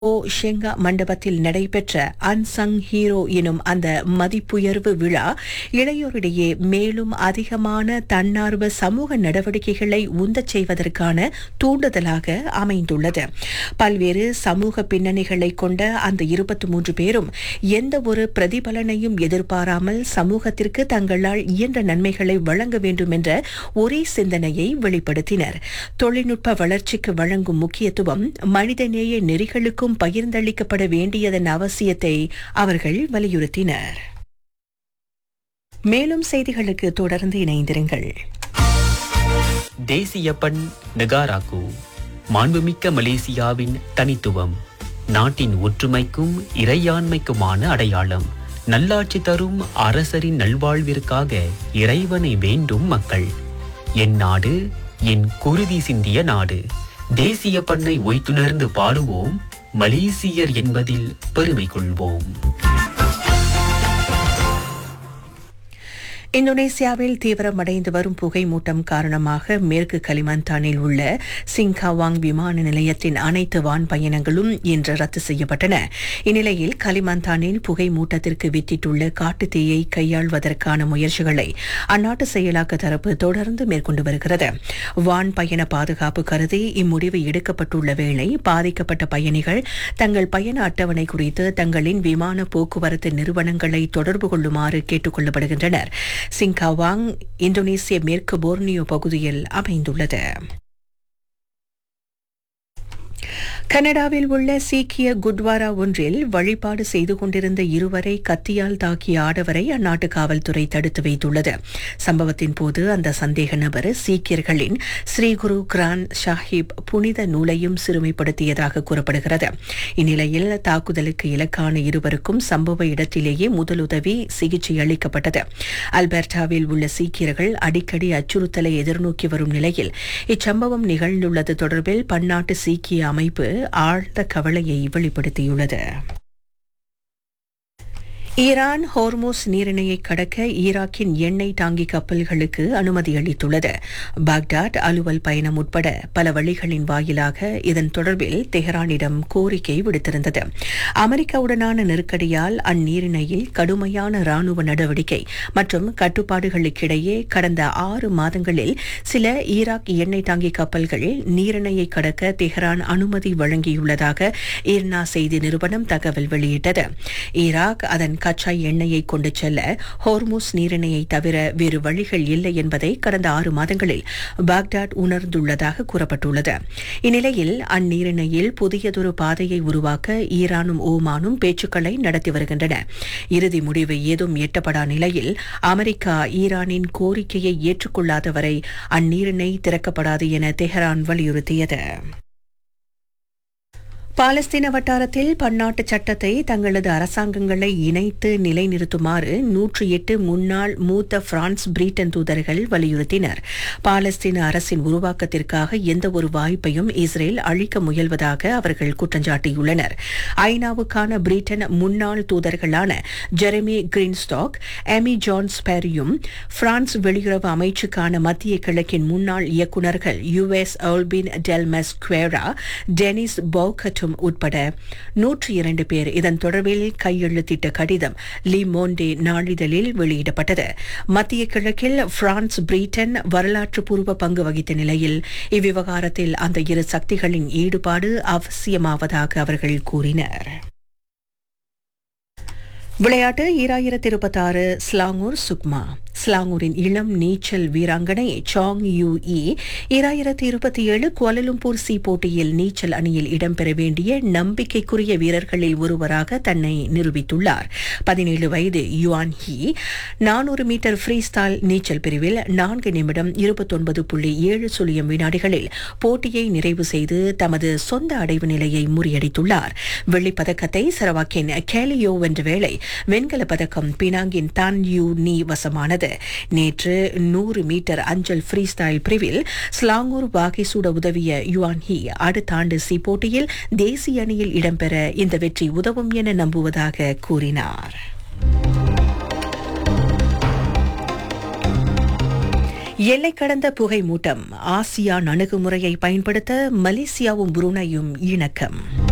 ஓ ஷெங்கா மண்டபத்தில் நடைபெற்ற unsung hero எனும் அந்த மதிப்புயர்வு விழா இளையோரிடையே மேலும் அதிகமான தன்னார்வ சமூக நடவடிக்கைகளை உந்தச் செய்வதற்கான தூண்டுதலாக அமைந்துள்ளது பல்வேறு சமூக பின்னணிகளை கொண்ட அந்த இருபத்தி மூன்று பேரும் எந்த ஒரு பிரதிபலனையும் எதிர்பாராமல் சமூகத்திற்கு தங்களால் இயன்ற நன்மைகளை வழங்க வேண்டும் என்ற ஒரே சிந்தனையை வெளிப்படுத்தினர் தொழில்நுட்ப வளர்ச்சிக்கு வழங்கும் முக்கியத்துவம் மனிதநேய நெறிகளுக்கும் பகிர்ந்தளிக்கப்பட வேண்டியதன் அவசியத்தை அவர்கள் வலியுறுத்தினர் மேலும் செய்திகளுக்கு தொடர்ந்து இணைந்திருங்கள் தேசிய பண் நெகாராக்கு மாண்புமிக்க மலேசியாவின் தனித்துவம் நாட்டின் ஒற்றுமைக்கும் இறையாண்மைக்குமான அடையாளம் நல்லாட்சி தரும் அரசரின் நல்வாழ்விற்காக இறைவனை வேண்டும் மக்கள் என் நாடு என் குருதி சிந்திய நாடு தேசிய பண்ணை ஒய்த்துணர்ந்து பாடுவோம் மலேசியர் என்பதில் பெருமை கொள்வோம் இந்தோனேசியாவில் தீவிரமடைந்து வரும் புகை மூட்டம் காரணமாக மேற்கு கலிமந்தானில் உள்ள சிங்காவாங் விமான நிலையத்தின் அனைத்து வான் பயணங்களும் இன்று ரத்து செய்யப்பட்டன இந்நிலையில் கலிமந்தானில் புகை மூட்டத்திற்கு வித்திட்டுள்ள காட்டுத் தீயை கையாள்வதற்கான முயற்சிகளை அந்நாட்டு செயலாக்க தரப்பு தொடர்ந்து மேற்கொண்டு வருகிறது வான் பயண பாதுகாப்பு கருதி இம்முடிவு எடுக்கப்பட்டுள்ள வேளை பாதிக்கப்பட்ட பயணிகள் தங்கள் பயண அட்டவணை குறித்து தங்களின் விமான போக்குவரத்து நிறுவனங்களை தொடர்பு கொள்ளுமாறு கேட்டுக் கொள்ளப்படுகின்றனர் சிங்காவாங் இந்தோனேசிய மேற்கு போர்னியோ பகுதியில் அமைந்துள்ளது கனடாவில் உள்ள சீக்கிய குட்வாரா ஒன்றில் வழிபாடு செய்து கொண்டிருந்த இருவரை கத்தியால் தாக்கிய ஆடவரை அந்நாட்டு காவல்துறை தடுத்து வைத்துள்ளது சம்பவத்தின் போது அந்த சந்தேக நபர் சீக்கியர்களின் ஸ்ரீகுரு கிரான் ஷாஹிப் புனித நூலையும் சிறுமைப்படுத்தியதாக கூறப்படுகிறது இந்நிலையில் தாக்குதலுக்கு இலக்கான இருவருக்கும் சம்பவ இடத்திலேயே முதலுதவி சிகிச்சை அளிக்கப்பட்டது அல்பர்டாவில் உள்ள சீக்கியர்கள் அடிக்கடி அச்சுறுத்தலை எதிர்நோக்கி வரும் நிலையில் இச்சம்பவம் நிகழ்ந்துள்ளது தொடர்பில் பன்னாட்டு சீக்கிய அமைப்பு ஆழ்ந்த கவலையை வெளிப்படுத்தியுள்ளது ஈரான் ஹோர்மோஸ் நீரிணையை கடக்க ஈராக்கின் எண்ணெய் தாங்கி கப்பல்களுக்கு அனுமதி அளித்துள்ளது பாக்தாட் அலுவல் பயணம் உட்பட பல வழிகளின் வாயிலாக இதன் தொடர்பில் தெஹ்ரானிடம் கோரிக்கை விடுத்திருந்தது அமெரிக்காவுடனான நெருக்கடியால் அந்நீரிணையில் கடுமையான ராணுவ நடவடிக்கை மற்றும் கட்டுப்பாடுகளுக்கிடையே கடந்த ஆறு மாதங்களில் சில ஈராக் எண்ணெய் தாங்கி கப்பல்கள் நீரிணையை கடக்க தெஹ்ரான் அனுமதி வழங்கியுள்ளதாக ஈர்னா செய்தி நிறுவனம் தகவல் வெளியிட்டது ஈராக் அதன் கச்சா எண்ணெயை கொண்டு செல்ல ஹோர்முஸ் நீரிணையை தவிர வேறு வழிகள் இல்லை என்பதை கடந்த ஆறு மாதங்களில் பாக்தாட் உணர்ந்துள்ளதாக கூறப்பட்டுள்ளது இந்நிலையில் அந்நீரிணையில் புதியதொரு பாதையை உருவாக்க ஈரானும் ஓமானும் பேச்சுக்களை நடத்தி வருகின்றன இறுதி முடிவு ஏதும் எட்டப்படா நிலையில் அமெரிக்கா ஈரானின் கோரிக்கையை ஏற்றுக்கொள்ளாத வரை அந்நீரிணை திறக்கப்படாது என தெஹரான் வலியுறுத்தியது பாலஸ்தீன வட்டாரத்தில் பன்னாட்டு சட்டத்தை தங்களது அரசாங்கங்களை இணைத்து நிலைநிறுத்துமாறு நூற்றி எட்டு முன்னாள் மூத்த பிரான்ஸ் பிரிட்டன் தூதர்கள் வலியுறுத்தினர் பாலஸ்தீன அரசின் உருவாக்கத்திற்காக எந்த ஒரு வாய்ப்பையும் இஸ்ரேல் அளிக்க முயல்வதாக அவர்கள் குற்றஞ்சாட்டியுள்ளனர் ஐநாவுக்கான பிரிட்டன் முன்னாள் தூதர்களான ஜெரமி கிரீன்ஸ்டாக் எமி ஜான் ஸ்பெரியும் பிரான்ஸ் வெளியுறவு அமைச்சுக்கான மத்திய கிழக்கின் முன்னாள் இயக்குநர்கள் யுஎஸ் ஓல்பின் டெல்மஸ் குவேரா டெனிஸ் பௌகட் மற்றும் உட்பட நூற்றி இரண்டு பேர் இதன் தொடர்பில் கையெழுத்திட்ட கடிதம் லி மோண்டே நாளிதழில் வெளியிடப்பட்டது மத்திய கிழக்கில் பிரான்ஸ் பிரிட்டன் வரலாற்று பூர்வ பங்கு வகித்த நிலையில் இவ்விவகாரத்தில் அந்த இரு சக்திகளின் ஈடுபாடு அவசியமாவதாக அவர்கள் கூறினர் விளையாட்டு ஈராயிரத்தி இருபத்தாறு ஸ்லாங்கூர் சுக்மா ஸ்லாங்கூரின் இளம் நீச்சல் வீராங்கனை சாங் யூ இ ஈராயிரத்தி இருபத்தி ஏழு குவாலலும்பூர் சி போட்டியில் நீச்சல் அணியில் இடம்பெற வேண்டிய நம்பிக்கைக்குரிய வீரர்களில் ஒருவராக தன்னை நிரூபித்துள்ளார் பதினேழு வயது யுவான் ஹி நானூறு மீட்டர் ஃப்ரீ ஸ்டைல் நீச்சல் பிரிவில் நான்கு நிமிடம் இருபத்தொன்பது புள்ளி ஏழு சுழியம் வினாடிகளில் போட்டியை நிறைவு செய்து தமது சொந்த அடைவு நிலையை முறியடித்துள்ளார் வெள்ளிப் பதக்கத்தை சரவாக்கின் கேலியோ வென்ற வேளை வெண்கல பதக்கம் பினாங்கின் தான் யூ நீ வசமானது நேற்று நூறு மீட்டர் அஞ்சல் ஃப்ரீ ஸ்டைல் பிரிவில் ஸ்லாங்கூர் வாகைசூட உதவிய யுவான் ஹி அடுத்த ஆண்டு சி போட்டியில் தேசிய அணியில் இடம்பெற இந்த வெற்றி உதவும் என நம்புவதாக கூறினார் எல்லை கடந்த புகை மூட்டம் ஆசியான் அணுகுமுறையை பயன்படுத்த மலேசியாவும் புருனையும் இணக்கம்